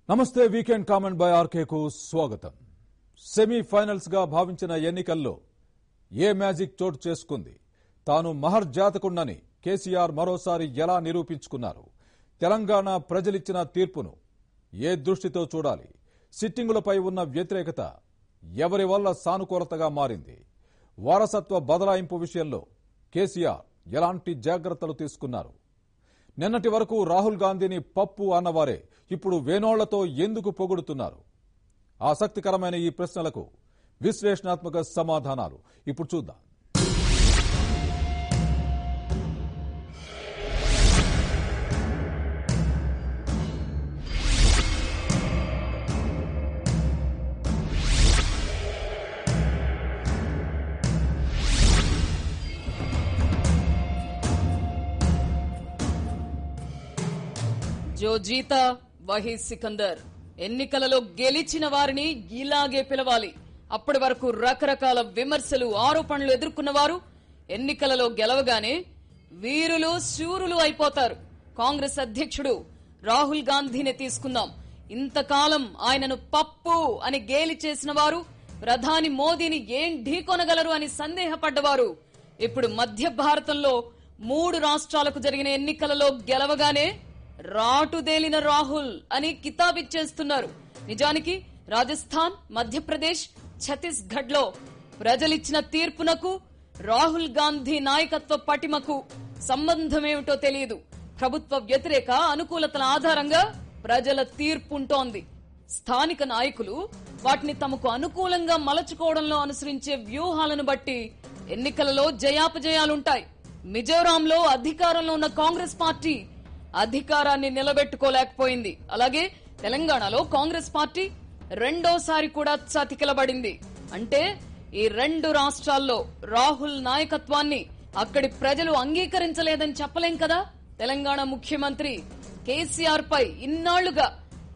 నమస్తే weekend comment by ఆర్కేకు స్వాగతం semifinals గా భావించిన ఎన్నికల్లో ఏ మ్యాజిక్ చోటు చేసుకుంది తాను మహర్ జాతకుండని కేసీఆర్ మరోసారి ఎలా నిరూపించుకున్నారు తెలంగాణ ప్రజలిచ్చిన తీర్పును ఏ దృష్టితో చూడాలి సిట్టింగులపై ఉన్న వ్యతిరేకత ఎవరి వల్ల సానుకూలతగా మారింది వారసత్వ బదలాయింపు విషయంలో కేసీఆర్ ఎలాంటి జాగ్రత్తలు తీసుకున్నారు నిన్నటి వరకు రాహుల్ గాంధీని పప్పు అన్నవారే ఇప్పుడు వేనోళ్లతో ఎందుకు పొగుడుతున్నారు ఆసక్తికరమైన ఈ ప్రశ్నలకు విశ్లేషణాత్మక సమాధానాలు ఇప్పుడు చూద్దాం జో జీతా వహీ సికందర్ ఎన్నికలలో గెలిచిన వారిని ఇలాగే పిలవాలి అప్పటి వరకు రకరకాల విమర్శలు ఆరోపణలు ఎదుర్కొన్న వారు ఎన్నికలలో గెలవగానే వీరులు శూరులు అయిపోతారు కాంగ్రెస్ అధ్యక్షుడు రాహుల్ గాంధీని తీసుకుందాం ఇంతకాలం ఆయనను పప్పు అని గేలి చేసిన వారు ప్రధాని మోదీని ఏం ఢీకొనగలరు అని సందేహపడ్డవారు ఇప్పుడు మధ్య భారతంలో మూడు రాష్ట్రాలకు జరిగిన ఎన్నికలలో గెలవగానే రాటుదేలిన రాహుల్ అని కితాబిచ్చేస్తున్నారు నిజానికి రాజస్థాన్ మధ్యప్రదేశ్ ఛత్తీస్గఢ్ లో ప్రజలిచ్చిన తీర్పునకు రాహుల్ గాంధీ నాయకత్వ పటిమకు సంబంధమేమిటో తెలియదు ప్రభుత్వ వ్యతిరేక అనుకూలతల ఆధారంగా ప్రజల తీర్పుంటోంది స్థానిక నాయకులు వాటిని తమకు అనుకూలంగా మలచుకోవడంలో అనుసరించే వ్యూహాలను బట్టి ఎన్నికలలో జయాపజయాలుంటాయి మిజోరాంలో అధికారంలో ఉన్న కాంగ్రెస్ పార్టీ అధికారాన్ని నిలబెట్టుకోలేకపోయింది అలాగే తెలంగాణలో కాంగ్రెస్ పార్టీ రెండోసారి కూడా చతికిలబడింది అంటే ఈ రెండు రాష్ట్రాల్లో రాహుల్ నాయకత్వాన్ని అక్కడి ప్రజలు అంగీకరించలేదని చెప్పలేం కదా తెలంగాణ ముఖ్యమంత్రి కేసీఆర్ పై ఇన్నాళ్లుగా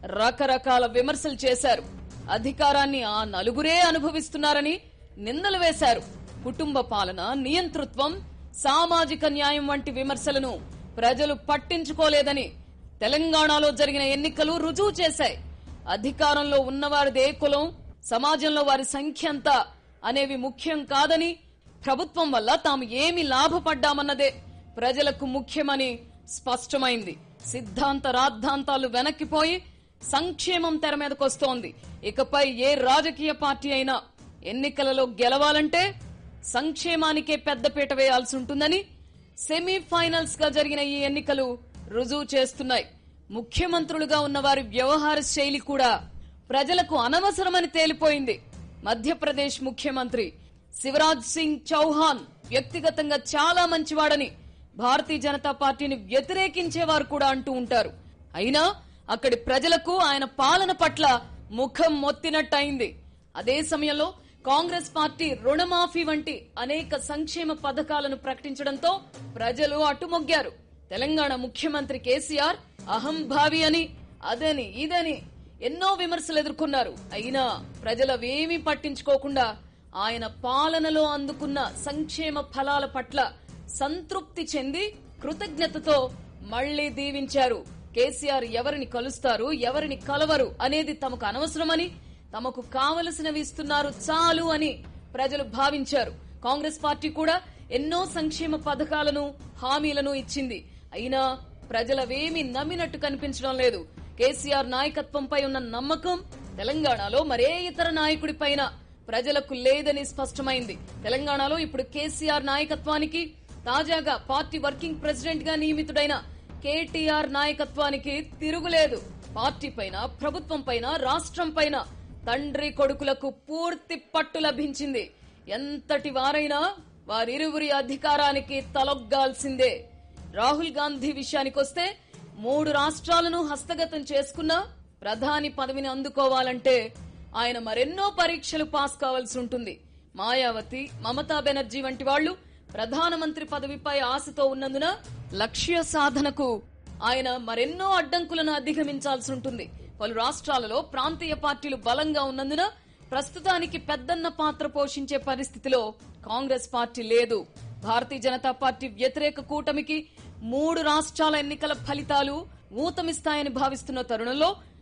రకరకాల విమర్శలు చేశారు అధికారాన్ని ఆ నలుగురే అనుభవిస్తున్నారని నిందలు వేశారు కుటుంబ పాలన నియంతృత్వం సామాజిక న్యాయం వంటి విమర్శలను ప్రజలు పట్టించుకోలేదని తెలంగాణలో జరిగిన ఎన్నికలు రుజువు చేశాయి అధికారంలో ఉన్నవారిదే కులం సమాజంలో వారి సంఖ్య ఎంత అనేవి ముఖ్యం కాదని ప్రభుత్వం వల్ల తాము ఏమి లాభపడ్డామన్నదే ప్రజలకు ముఖ్యమని స్పష్టమైంది సిద్ధాంత రాద్ధాంతాలు వెనక్కిపోయి సంక్షేమం తెర మీదకొస్తోంది ఇకపై ఏ రాజకీయ పార్టీ అయినా ఎన్నికలలో గెలవాలంటే సంక్షేమానికే పెద్దపీట వేయాల్సి ఉంటుందని సెమీఫైనల్స్ గా జరిగిన ఈ ఎన్నికలు రుజువు చేస్తున్నాయి ముఖ్యమంత్రులుగా ఉన్న వారి వ్యవహార శైలి కూడా ప్రజలకు అనవసరమని తేలిపోయింది మధ్యప్రదేశ్ ముఖ్యమంత్రి శివరాజ్ సింగ్ చౌహాన్ వ్యక్తిగతంగా చాలా మంచివాడని భారతీయ జనతా పార్టీని వ్యతిరేకించేవారు కూడా అంటూ ఉంటారు అయినా అక్కడి ప్రజలకు ఆయన పాలన పట్ల ముఖం మొత్తినట్టయింది అదే సమయంలో కాంగ్రెస్ పార్టీ రుణమాఫీ వంటి అనేక సంక్షేమ పథకాలను ప్రకటించడంతో ప్రజలు అట్టుమొగ్గారు తెలంగాణ ముఖ్యమంత్రి కేసీఆర్ అహంభావి అని అదని ఇదని ఎన్నో విమర్శలు ఎదుర్కొన్నారు అయినా ప్రజలవేమీ పట్టించుకోకుండా ఆయన పాలనలో అందుకున్న సంక్షేమ ఫలాల పట్ల సంతృప్తి చెంది కృతజ్ఞతతో మళ్లీ దీవించారు కేసీఆర్ ఎవరిని కలుస్తారు ఎవరిని కలవరు అనేది తమకు అనవసరమని తమకు కావలసినవి ఇస్తున్నారు చాలు అని ప్రజలు భావించారు కాంగ్రెస్ పార్టీ కూడా ఎన్నో సంక్షేమ పథకాలను హామీలను ఇచ్చింది అయినా ప్రజలవేమీ నమ్మినట్టు కనిపించడం లేదు కేసీఆర్ నాయకత్వంపై ఉన్న నమ్మకం తెలంగాణలో మరే ఇతర నాయకుడిపైన ప్రజలకు లేదని స్పష్టమైంది తెలంగాణలో ఇప్పుడు కేసీఆర్ నాయకత్వానికి తాజాగా పార్టీ వర్కింగ్ ప్రెసిడెంట్ గా నియమితుడైన కేటీఆర్ నాయకత్వానికి తిరుగులేదు పార్టీ పైన ప్రభుత్వం పైన రాష్ట్రం పైన తండ్రి కొడుకులకు పూర్తి పట్టు లభించింది ఎంతటి వారైనా వారిరువురి అధికారానికి తలొగ్గాల్సిందే రాహుల్ గాంధీ విషయానికొస్తే మూడు రాష్ట్రాలను హస్తగతం చేసుకున్నా ప్రధాని పదవిని అందుకోవాలంటే ఆయన మరెన్నో పరీక్షలు పాస్ కావాల్సి ఉంటుంది మాయావతి మమతా బెనర్జీ వంటి వాళ్లు ప్రధానమంత్రి పదవిపై ఆశతో ఉన్నందున లక్ష్య సాధనకు ఆయన మరెన్నో అడ్డంకులను అధిగమించాల్సి ఉంటుంది పలు రాష్ట్రాలలో ప్రాంతీయ పార్టీలు బలంగా ఉన్నందున ప్రస్తుతానికి పెద్దన్న పాత్ర పోషించే పరిస్థితిలో కాంగ్రెస్ పార్టీ లేదు భారతీయ జనతా పార్టీ వ్యతిరేక కూటమికి మూడు రాష్ట్రాల ఎన్నికల ఫలితాలు ఊతమిస్తాయని భావిస్తున్న తరుణంలో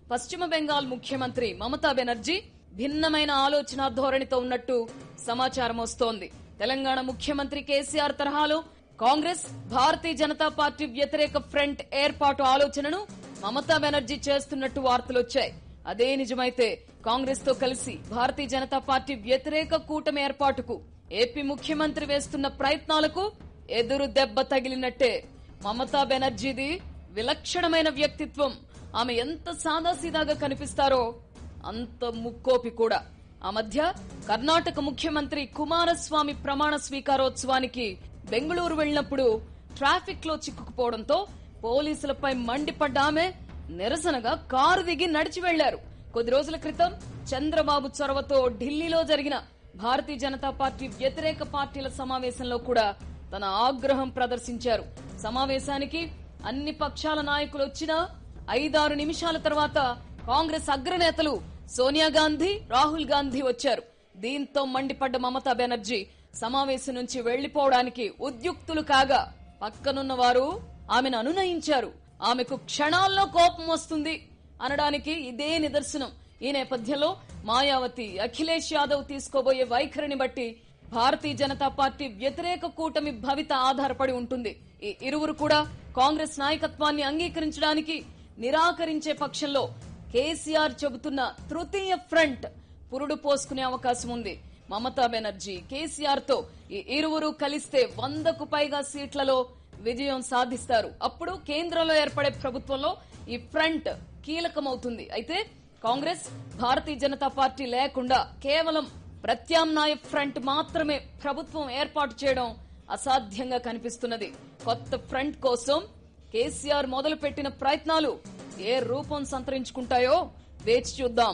పశ్చిమ బెంగాల్ ముఖ్యమంత్రి మమతా బెనర్జీ భిన్నమైన ఆలోచన ధోరణితో ఉన్నట్టు సమాచారం వస్తోంది తెలంగాణ ముఖ్యమంత్రి కేసీఆర్ తరహాలో కాంగ్రెస్ భారతీయ జనతా పార్టీ వ్యతిరేక ఫ్రంట్ ఏర్పాటు ఆలోచనను మమతా బెనర్జీ చేస్తున్నట్టు వార్తలొచ్చాయి అదే నిజమైతే కాంగ్రెస్ తో కలిసి భారతీయ జనతా పార్టీ వ్యతిరేక కూటమి ఏర్పాటుకు ఏపీ ముఖ్యమంత్రి వేస్తున్న ప్రయత్నాలకు ఎదురు దెబ్బ తగిలినట్టే మమతా బెనర్జీది విలక్షణమైన వ్యక్తిత్వం ఆమె ఎంత సాదాసీదాగా కనిపిస్తారో అంత ముక్కోపి కూడా ఆ మధ్య కర్ణాటక ముఖ్యమంత్రి కుమారస్వామి ప్రమాణ స్వీకారోత్సవానికి బెంగళూరు వెళ్లినప్పుడు ట్రాఫిక్ లో చిక్కుకుపోవడంతో పోలీసులపై మండిపడ్డ ఆమె నిరసనగా కారు దిగి నడిచి వెళ్లారు కొద్ది రోజుల క్రితం చంద్రబాబు చొరవతో ఢిల్లీలో జరిగిన భారతీయ జనతా పార్టీ వ్యతిరేక పార్టీల సమావేశంలో కూడా తన ఆగ్రహం ప్రదర్శించారు సమావేశానికి అన్ని పక్షాల నాయకులు వచ్చినా ఐదారు నిమిషాల తర్వాత కాంగ్రెస్ అగ్రనేతలు సోనియా గాంధీ రాహుల్ గాంధీ వచ్చారు దీంతో మండిపడ్డ మమతా బెనర్జీ సమావేశం నుంచి వెళ్లిపోవడానికి ఉద్యుక్తులు కాగా పక్కనున్న వారు ఆమెను అనునయించారు ఆమెకు క్షణాల్లో కోపం వస్తుంది అనడానికి ఇదే నిదర్శనం ఈ నేపథ్యంలో మాయావతి అఖిలేష్ యాదవ్ తీసుకోబోయే వైఖరిని బట్టి భారతీయ జనతా పార్టీ వ్యతిరేక కూటమి భవిత ఆధారపడి ఉంటుంది ఈ ఇరువురు కూడా కాంగ్రెస్ నాయకత్వాన్ని అంగీకరించడానికి నిరాకరించే పక్షంలో కేసీఆర్ చెబుతున్న తృతీయ ఫ్రంట్ పురుడు పోసుకునే అవకాశం ఉంది మమతా బెనర్జీ కేసీఆర్ తో ఈ ఇరువురు కలిస్తే వందకు పైగా సీట్లలో విజయం సాధిస్తారు అప్పుడు కేంద్రంలో ఏర్పడే ప్రభుత్వంలో ఈ ఫ్రంట్ కీలకమవుతుంది అయితే కాంగ్రెస్ భారతీయ జనతా పార్టీ లేకుండా కేవలం ప్రత్యామ్నాయ ఫ్రంట్ మాత్రమే ప్రభుత్వం ఏర్పాటు చేయడం అసాధ్యంగా కనిపిస్తున్నది కొత్త ఫ్రంట్ కోసం కేసీఆర్ మొదలుపెట్టిన ప్రయత్నాలు ఏ రూపం సంతరించుకుంటాయో వేచి చూద్దాం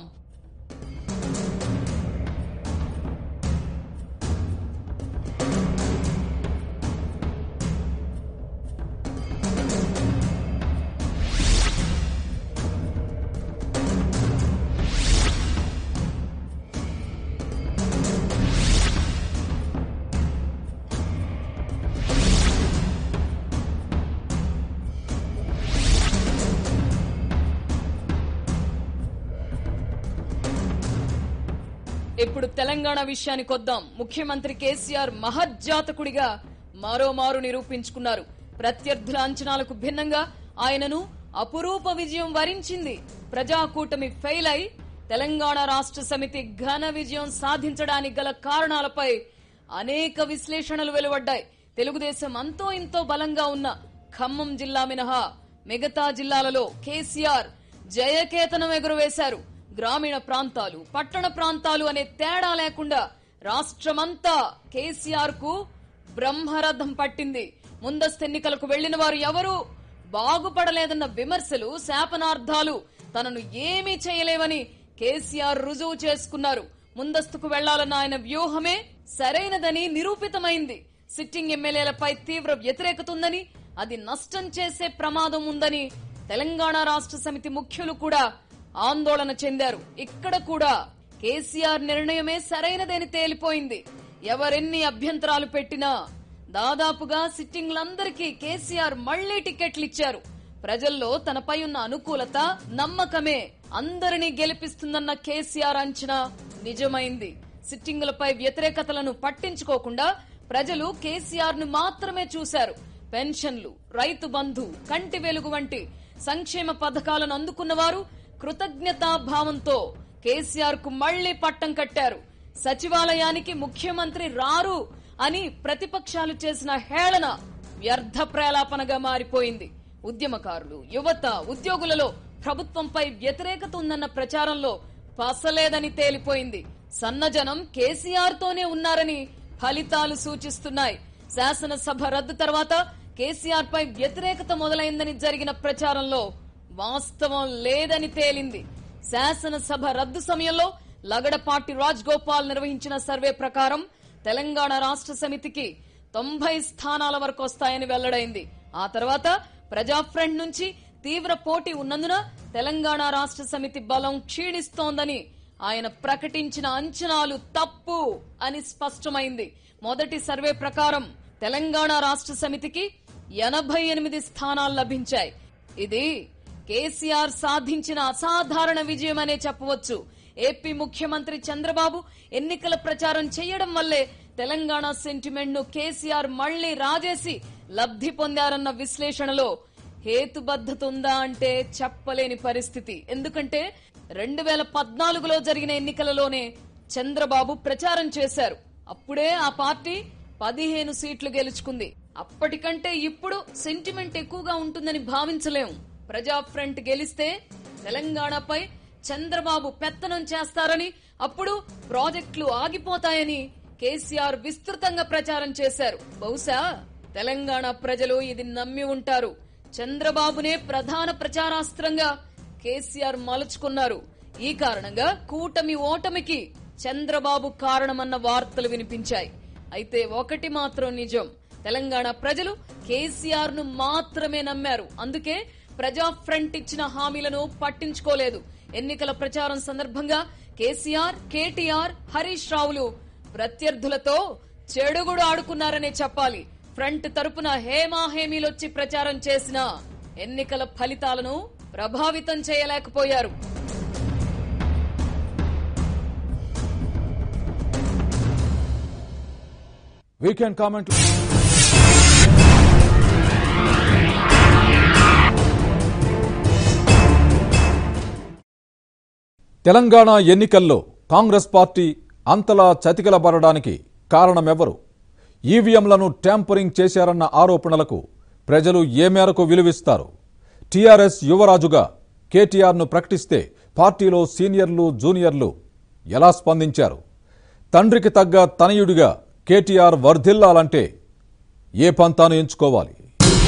ఇప్పుడు తెలంగాణ విషయానికి వద్దాం ముఖ్యమంత్రి కేసీఆర్ మహజ్జాతకుడిగా మరోమారు నిరూపించుకున్నారు ప్రత్యర్థుల అంచనాలకు భిన్నంగా ఆయనను అపురూప విజయం వరించింది ప్రజాకూటమి ఫెయిల్ అయి తెలంగాణ రాష్ట్ర సమితి ఘన విజయం సాధించడానికి గల కారణాలపై అనేక విశ్లేషణలు వెలువడ్డాయి తెలుగుదేశం అంతో ఇంతో బలంగా ఉన్న ఖమ్మం జిల్లా మినహా మిగతా జిల్లాలలో కేసీఆర్ జయకేతనం ఎగురవేశారు గ్రామీణ ప్రాంతాలు పట్టణ ప్రాంతాలు అనే తేడా లేకుండా రాష్ట్రమంతా కేసీఆర్ కు బ్రహ్మరథం పట్టింది ముందస్తు ఎన్నికలకు వెళ్లిన వారు ఎవరు బాగుపడలేదన్న విమర్శలు శాపనార్థాలు తనను ఏమీ చేయలేవని కేసీఆర్ రుజువు చేసుకున్నారు ముందస్తుకు వెళ్లాలన్న ఆయన వ్యూహమే సరైనదని నిరూపితమైంది సిట్టింగ్ ఎమ్మెల్యేలపై తీవ్ర వ్యతిరేకత ఉందని అది నష్టం చేసే ప్రమాదం ఉందని తెలంగాణ రాష్ట్ర సమితి ముఖ్యులు కూడా ఆందోళన చెందారు ఇక్కడ కూడా కేసీఆర్ నిర్ణయమే సరైనదని తేలిపోయింది ఎవరెన్ని అభ్యంతరాలు పెట్టినా దాదాపుగా సిట్టింగ్లందరికీ కేసీఆర్ మళ్లీ టికెట్లు ఇచ్చారు ప్రజల్లో తనపై ఉన్న అనుకూలత నమ్మకమే అందరినీ గెలిపిస్తుందన్న కేసీఆర్ అంచనా నిజమైంది సిట్టింగులపై వ్యతిరేకతలను పట్టించుకోకుండా ప్రజలు కేసీఆర్ ను మాత్రమే చూశారు పెన్షన్లు రైతు బంధు కంటి వెలుగు వంటి సంక్షేమ పథకాలను అందుకున్న వారు కృతజ్ఞతాభావంతో కేసీఆర్ కు మళ్లీ పట్టం కట్టారు సచివాలయానికి ముఖ్యమంత్రి రారు అని ప్రతిపక్షాలు చేసిన హేళన వ్యర్థ ప్రేలాపనగా మారిపోయింది ఉద్యమకారులు యువత ఉద్యోగులలో ప్రభుత్వంపై వ్యతిరేకత ఉందన్న ప్రచారంలో పసలేదని తేలిపోయింది సన్నజనం కేసీఆర్ తోనే ఉన్నారని ఫలితాలు సూచిస్తున్నాయి శాసనసభ రద్దు తర్వాత కేసీఆర్ పై వ్యతిరేకత మొదలైందని జరిగిన ప్రచారంలో వాస్తవం లేదని తేలింది శాసనసభ రద్దు సమయంలో లగడపాటి రాజ్ గోపాల్ నిర్వహించిన సర్వే ప్రకారం తెలంగాణ రాష్ట్ర సమితికి తొంభై స్థానాల వరకు వస్తాయని వెల్లడైంది ఆ తర్వాత ప్రజా ఫ్రంట్ నుంచి తీవ్ర పోటీ ఉన్నందున తెలంగాణ రాష్ట్ర సమితి బలం క్షీణిస్తోందని ఆయన ప్రకటించిన అంచనాలు తప్పు అని స్పష్టమైంది మొదటి సర్వే ప్రకారం తెలంగాణ రాష్ట్ర సమితికి ఎనభై ఎనిమిది స్థానాలు లభించాయి ఇది కేసీఆర్ సాధించిన అసాధారణ విజయం అనే చెప్పవచ్చు ఏపీ ముఖ్యమంత్రి చంద్రబాబు ఎన్నికల ప్రచారం చేయడం వల్లే తెలంగాణ సెంటిమెంట్ ను కేసీఆర్ మళ్లీ రాజేసి లబ్ధి పొందారన్న విశ్లేషణలో హేతుబద్ధత ఉందా అంటే చెప్పలేని పరిస్థితి ఎందుకంటే రెండు వేల పద్నాలుగులో జరిగిన ఎన్నికలలోనే చంద్రబాబు ప్రచారం చేశారు అప్పుడే ఆ పార్టీ పదిహేను సీట్లు గెలుచుకుంది అప్పటికంటే ఇప్పుడు సెంటిమెంట్ ఎక్కువగా ఉంటుందని భావించలేం ప్రజా ఫ్రంట్ గెలిస్తే తెలంగాణపై చంద్రబాబు పెత్తనం చేస్తారని అప్పుడు ప్రాజెక్టులు ఆగిపోతాయని కేసీఆర్ విస్తృతంగా ప్రచారం చేశారు బహుశా తెలంగాణ ప్రజలు ఇది నమ్మి ఉంటారు చంద్రబాబునే ప్రధాన ప్రచారాస్త్రంగా కేసీఆర్ మలుచుకున్నారు ఈ కారణంగా కూటమి ఓటమికి చంద్రబాబు కారణమన్న వార్తలు వినిపించాయి అయితే ఒకటి మాత్రం నిజం తెలంగాణ ప్రజలు కేసీఆర్ ను మాత్రమే నమ్మారు అందుకే ప్రజా ఫ్రంట్ ఇచ్చిన హామీలను పట్టించుకోలేదు ఎన్నికల ప్రచారం సందర్భంగా కేసీఆర్ కేటీఆర్ హరీష్ రావులు ప్రత్యర్థులతో చెడుగుడు ఆడుకున్నారనే చెప్పాలి ఫ్రంట్ తరపున హేమా హేమీలొచ్చి ప్రచారం చేసిన ఎన్నికల ఫలితాలను ప్రభావితం చేయలేకపోయారు వీకెండ్ కామెంట్లు తెలంగాణ ఎన్నికల్లో కాంగ్రెస్ పార్టీ అంతలా చతికిలబడడానికి కారణమెవరు ఈవీఎంలను ట్యాంపరింగ్ చేశారన్న ఆరోపణలకు ప్రజలు ఏ మేరకు విలువిస్తారు టీఆర్ఎస్ యువరాజుగా కేటీఆర్ను ప్రకటిస్తే పార్టీలో సీనియర్లు జూనియర్లు ఎలా స్పందించారు తండ్రికి తగ్గ తనయుడిగా కేటీఆర్ వర్ధిల్లాలంటే ఏ పంతాను ఎంచుకోవాలి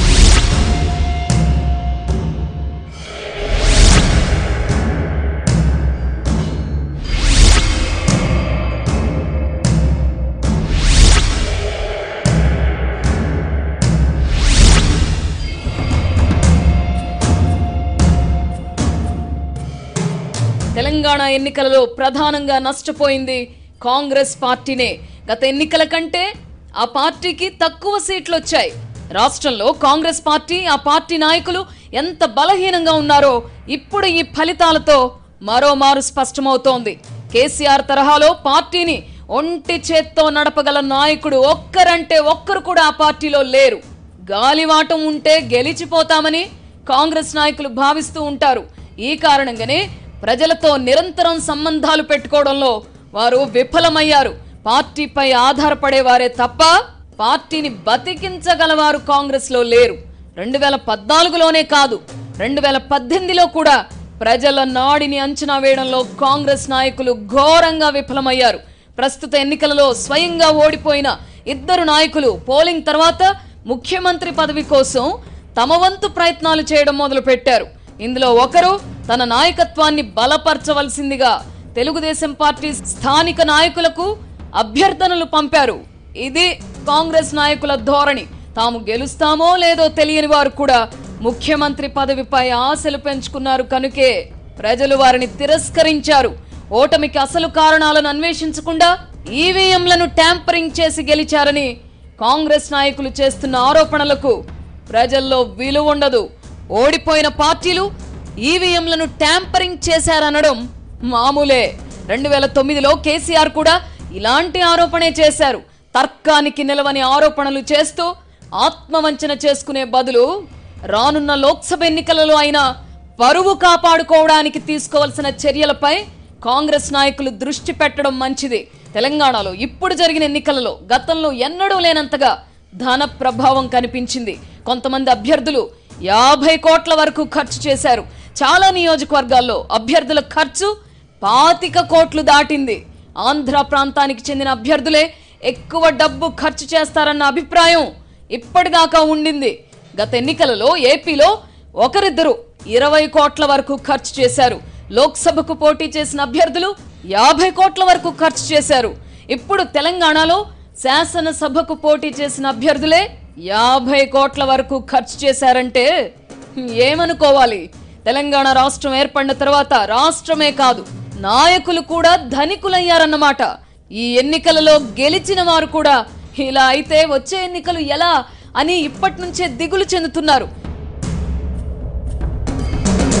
తెలంగాణ ఎన్నికలలో ప్రధానంగా నష్టపోయింది కాంగ్రెస్ పార్టీనే గత ఎన్నికల కంటే ఆ పార్టీకి తక్కువ సీట్లు వచ్చాయి రాష్ట్రంలో కాంగ్రెస్ పార్టీ ఆ పార్టీ నాయకులు ఎంత బలహీనంగా ఉన్నారో ఇప్పుడు ఈ ఫలితాలతో మరోమారు స్పష్టమవుతోంది కేసీఆర్ తరహాలో పార్టీని ఒంటి చేత్తో నడపగల నాయకుడు ఒక్కరంటే ఒక్కరు కూడా ఆ పార్టీలో లేరు గాలివాటం ఉంటే గెలిచిపోతామని కాంగ్రెస్ నాయకులు భావిస్తూ ఉంటారు ఈ కారణంగానే ప్రజలతో నిరంతరం సంబంధాలు పెట్టుకోవడంలో వారు విఫలమయ్యారు పార్టీపై ఆధారపడేవారే తప్ప పార్టీని బతికించగలవారు కాంగ్రెస్ లో లేరు రెండు వేల పద్నాలుగులోనే కాదు రెండు వేల పద్దెనిమిదిలో కూడా ప్రజల నాడిని అంచనా వేయడంలో కాంగ్రెస్ నాయకులు ఘోరంగా విఫలమయ్యారు ప్రస్తుత ఎన్నికలలో స్వయంగా ఓడిపోయిన ఇద్దరు నాయకులు పోలింగ్ తర్వాత ముఖ్యమంత్రి పదవి కోసం తమ వంతు ప్రయత్నాలు చేయడం మొదలుపెట్టారు ఇందులో ఒకరు తన నాయకత్వాన్ని బలపరచవలసిందిగా తెలుగుదేశం పార్టీ స్థానిక నాయకులకు అభ్యర్థనలు పంపారు ఇది కాంగ్రెస్ నాయకుల ధోరణి తాము గెలుస్తామో లేదో తెలియని వారు కూడా ముఖ్యమంత్రి పదవిపై ఆశలు పెంచుకున్నారు కనుకే ప్రజలు వారిని తిరస్కరించారు ఓటమికి అసలు కారణాలను అన్వేషించకుండా ఈవీఎంలను ట్యాంపరింగ్ చేసి గెలిచారని కాంగ్రెస్ నాయకులు చేస్తున్న ఆరోపణలకు ప్రజల్లో విలువ ఉండదు ఓడిపోయిన పార్టీలు ఈవీఎంలను ట్యాంపరింగ్ చేశారనడం మామూలే రెండు వేల తొమ్మిదిలో కేసీఆర్ కూడా ఇలాంటి ఆరోపణే చేశారు తర్కానికి నిలవని ఆరోపణలు చేస్తూ ఆత్మవంచన చేసుకునే బదులు రానున్న లోక్సభ ఎన్నికలలో అయినా పరువు కాపాడుకోవడానికి తీసుకోవాల్సిన చర్యలపై కాంగ్రెస్ నాయకులు దృష్టి పెట్టడం మంచిది తెలంగాణలో ఇప్పుడు జరిగిన ఎన్నికలలో గతంలో ఎన్నడూ లేనంతగా ధన ప్రభావం కనిపించింది కొంతమంది అభ్యర్థులు యాభై కోట్ల వరకు ఖర్చు చేశారు చాలా నియోజకవర్గాల్లో అభ్యర్థుల ఖర్చు పాతిక కోట్లు దాటింది ఆంధ్ర ప్రాంతానికి చెందిన అభ్యర్థులే ఎక్కువ డబ్బు ఖర్చు చేస్తారన్న అభిప్రాయం ఇప్పటిదాకా ఉండింది గత ఎన్నికలలో ఏపీలో ఒకరిద్దరు ఇరవై కోట్ల వరకు ఖర్చు చేశారు లోక్సభకు పోటీ చేసిన అభ్యర్థులు యాభై కోట్ల వరకు ఖర్చు చేశారు ఇప్పుడు తెలంగాణలో శాసనసభకు పోటీ చేసిన అభ్యర్థులే యాభై కోట్ల వరకు ఖర్చు చేశారంటే ఏమనుకోవాలి తెలంగాణ రాష్ట్రం ఏర్పడిన తర్వాత రాష్ట్రమే కాదు నాయకులు కూడా ధనికులయ్యారన్నమాట ఈ ఎన్నికలలో గెలిచిన వారు కూడా ఇలా అయితే వచ్చే ఎన్నికలు ఎలా అని ఇప్పటి నుంచే దిగులు చెందుతున్నారు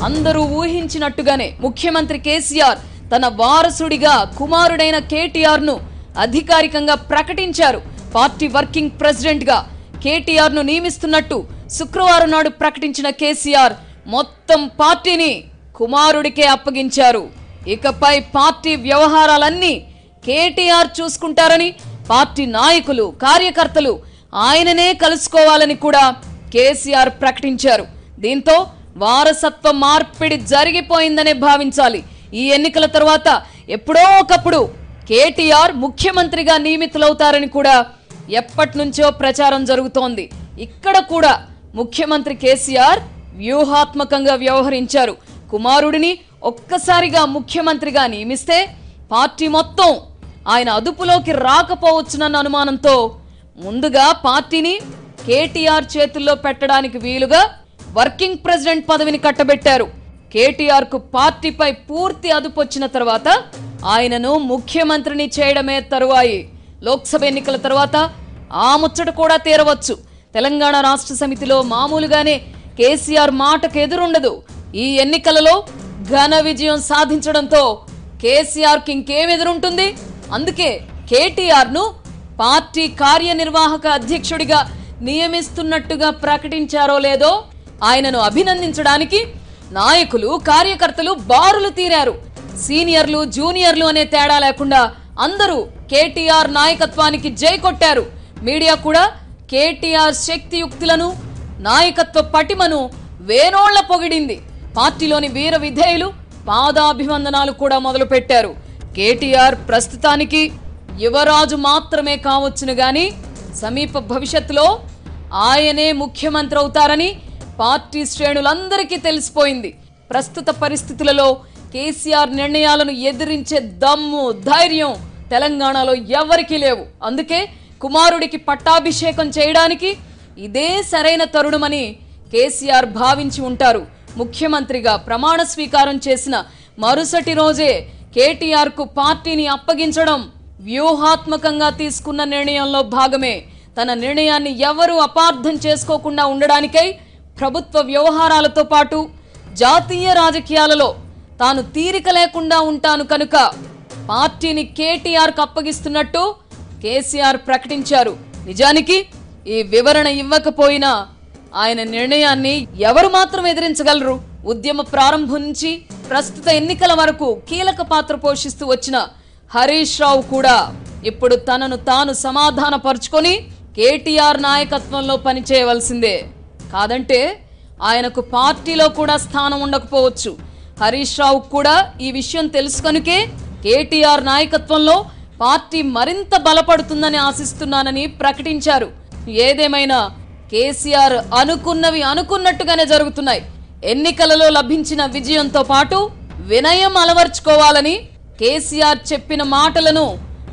అందరూ ఊహించినట్టుగానే ముఖ్యమంత్రి కేసీఆర్ తన వారసుడిగా కుమారుడైన కేటీఆర్ ను అధికారికంగా ప్రకటించారు పార్టీ వర్కింగ్ ప్రెసిడెంట్ గా కేటీఆర్ ను నియమిస్తున్నట్టు శుక్రవారం నాడు ప్రకటించిన కేసీఆర్ మొత్తం పార్టీని కుమారుడికే అప్పగించారు ఇకపై పార్టీ వ్యవహారాలన్నీ కేటీఆర్ చూసుకుంటారని పార్టీ నాయకులు కార్యకర్తలు ఆయననే కలుసుకోవాలని కూడా కేసీఆర్ ప్రకటించారు దీంతో వారసత్వ మార్పిడి జరిగిపోయిందనే భావించాలి ఈ ఎన్నికల తర్వాత ఎప్పుడో ఒకప్పుడు కేటీఆర్ ముఖ్యమంత్రిగా నియమితులవుతారని కూడా ఎప్పటి నుంచో ప్రచారం జరుగుతోంది ఇక్కడ కూడా ముఖ్యమంత్రి కేసీఆర్ వ్యూహాత్మకంగా వ్యవహరించారు కుమారుడిని ఒక్కసారిగా ముఖ్యమంత్రిగా నియమిస్తే పార్టీ మొత్తం ఆయన అదుపులోకి రాకపోవచ్చునన్న అనుమానంతో ముందుగా పార్టీని కేటీఆర్ చేతుల్లో పెట్టడానికి వీలుగా వర్కింగ్ ప్రెసిడెంట్ పదవిని కట్టబెట్టారు కేటీఆర్ కు పార్టీపై పూర్తి అదుపు వచ్చిన తర్వాత ఆయనను ముఖ్యమంత్రిని చేయడమే తరువాయి లోక్సభ ఎన్నికల తర్వాత ఆ ముచ్చట కూడా తీరవచ్చు తెలంగాణ రాష్ట్ర సమితిలో మామూలుగానే కేసీఆర్ మాటకు ఎదురుండదు ఈ ఎన్నికలలో ఘన విజయం సాధించడంతో కేసీఆర్ కి ఇంకేం ఎదురుంటుంది అందుకే కేటీఆర్ ను పార్టీ కార్యనిర్వాహక అధ్యక్షుడిగా నియమిస్తున్నట్టుగా ప్రకటించారో లేదో ఆయనను అభినందించడానికి నాయకులు కార్యకర్తలు బారులు తీరారు సీనియర్లు జూనియర్లు అనే తేడా లేకుండా అందరూ కేటీఆర్ నాయకత్వానికి జై కొట్టారు మీడియా కూడా కేటీఆర్ శక్తియుక్తులను నాయకత్వ పటిమను వేనోళ్ల పొగిడింది పార్టీలోని వీర విధేయులు పాదాభివందనాలు కూడా మొదలుపెట్టారు కేటీఆర్ ప్రస్తుతానికి యువరాజు మాత్రమే కావచ్చును గాని సమీప భవిష్యత్తులో ఆయనే ముఖ్యమంత్రి అవుతారని పార్టీ శ్రేణులందరికీ తెలిసిపోయింది ప్రస్తుత పరిస్థితులలో కేసీఆర్ నిర్ణయాలను ఎదిరించే దమ్ము ధైర్యం తెలంగాణలో ఎవరికీ లేవు అందుకే కుమారుడికి పట్టాభిషేకం చేయడానికి ఇదే సరైన తరుణమని కేసీఆర్ భావించి ఉంటారు ముఖ్యమంత్రిగా ప్రమాణ స్వీకారం చేసిన మరుసటి రోజే కేటీఆర్ కు పార్టీని అప్పగించడం వ్యూహాత్మకంగా తీసుకున్న నిర్ణయంలో భాగమే తన నిర్ణయాన్ని ఎవరూ అపార్థం చేసుకోకుండా ఉండడానికై ప్రభుత్వ వ్యవహారాలతో పాటు జాతీయ రాజకీయాలలో తాను తీరిక లేకుండా ఉంటాను కనుక పార్టీని కేటీఆర్ కు అప్పగిస్తున్నట్టు కేసీఆర్ ప్రకటించారు నిజానికి ఈ వివరణ ఇవ్వకపోయినా ఆయన నిర్ణయాన్ని ఎవరు మాత్రం ఎదిరించగలరు ఉద్యమ ప్రారంభం నుంచి ప్రస్తుత ఎన్నికల వరకు కీలక పాత్ర పోషిస్తూ వచ్చిన హరీష్ రావు కూడా ఇప్పుడు తనను తాను సమాధానపరుచుకొని కేటీఆర్ నాయకత్వంలో పనిచేయవలసిందే కాదంటే ఆయనకు పార్టీలో కూడా స్థానం ఉండకపోవచ్చు హరీష్ రావు కూడా ఈ విషయం తెలుసు కనుకే కేటీఆర్ నాయకత్వంలో పార్టీ మరింత బలపడుతుందని ఆశిస్తున్నానని ప్రకటించారు ఏదేమైనా కేసీఆర్ అనుకున్నవి అనుకున్నట్టుగానే జరుగుతున్నాయి ఎన్నికలలో లభించిన విజయంతో పాటు వినయం అలవర్చుకోవాలని కేసీఆర్ చెప్పిన మాటలను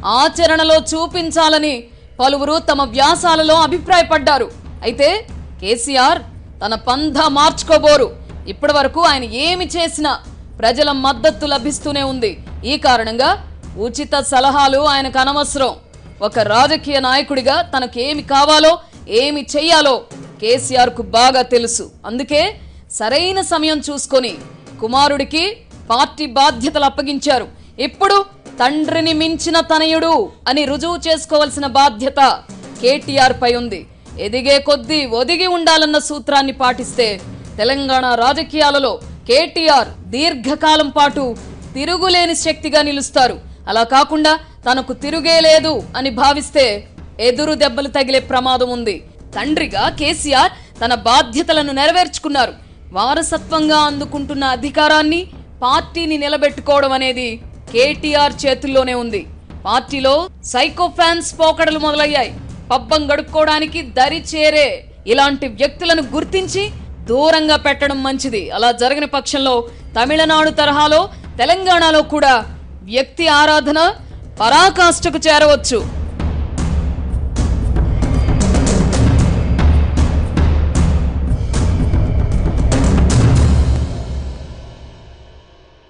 ఆచరణలో చూపించాలని పలువురు తమ వ్యాసాలలో అభిప్రాయపడ్డారు అయితే కేసీఆర్ తన పంధ మార్చుకోబోరు ఇప్పటి వరకు ఆయన ఏమి చేసినా ప్రజల మద్దతు లభిస్తూనే ఉంది ఈ కారణంగా ఉచిత సలహాలు ఆయనకు అనవసరం ఒక రాజకీయ నాయకుడిగా తనకు ఏమి కావాలో ఏమి చెయ్యాలో కేసీఆర్ కు బాగా తెలుసు అందుకే సరైన సమయం చూసుకొని కుమారుడికి పార్టీ బాధ్యతలు అప్పగించారు ఇప్పుడు తండ్రిని మించిన తనయుడు అని రుజువు చేసుకోవాల్సిన బాధ్యత కేటీఆర్ పై ఉంది ఎదిగే కొద్దీ ఒదిగి ఉండాలన్న సూత్రాన్ని పాటిస్తే తెలంగాణ రాజకీయాలలో కేటీఆర్ దీర్ఘకాలం పాటు తిరుగులేని శక్తిగా నిలుస్తారు అలా కాకుండా తనకు తిరుగే లేదు అని భావిస్తే ఎదురు దెబ్బలు తగిలే ప్రమాదం ఉంది తండ్రిగా కేసీఆర్ తన బాధ్యతలను నెరవేర్చుకున్నారు వారసత్వంగా అందుకుంటున్న అధికారాన్ని పార్టీని నిలబెట్టుకోవడం అనేది కేటీఆర్ చేతుల్లోనే ఉంది పార్టీలో సైకో ఫ్యాన్స్ పోకడలు మొదలయ్యాయి పబ్బం గడుపుకోవడానికి దరి చేరే ఇలాంటి వ్యక్తులను గుర్తించి దూరంగా పెట్టడం మంచిది అలా జరగని పక్షంలో తమిళనాడు తరహాలో తెలంగాణలో కూడా వ్యక్తి ఆరాధన పరాకాష్ఠకు చేరవచ్చు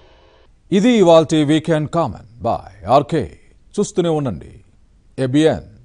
ఇది ఇవాల్టి వీకెండ్ కామన్ బాయ్ ఆర్కే చూస్తూనే ఉండండి ఏబిఎన్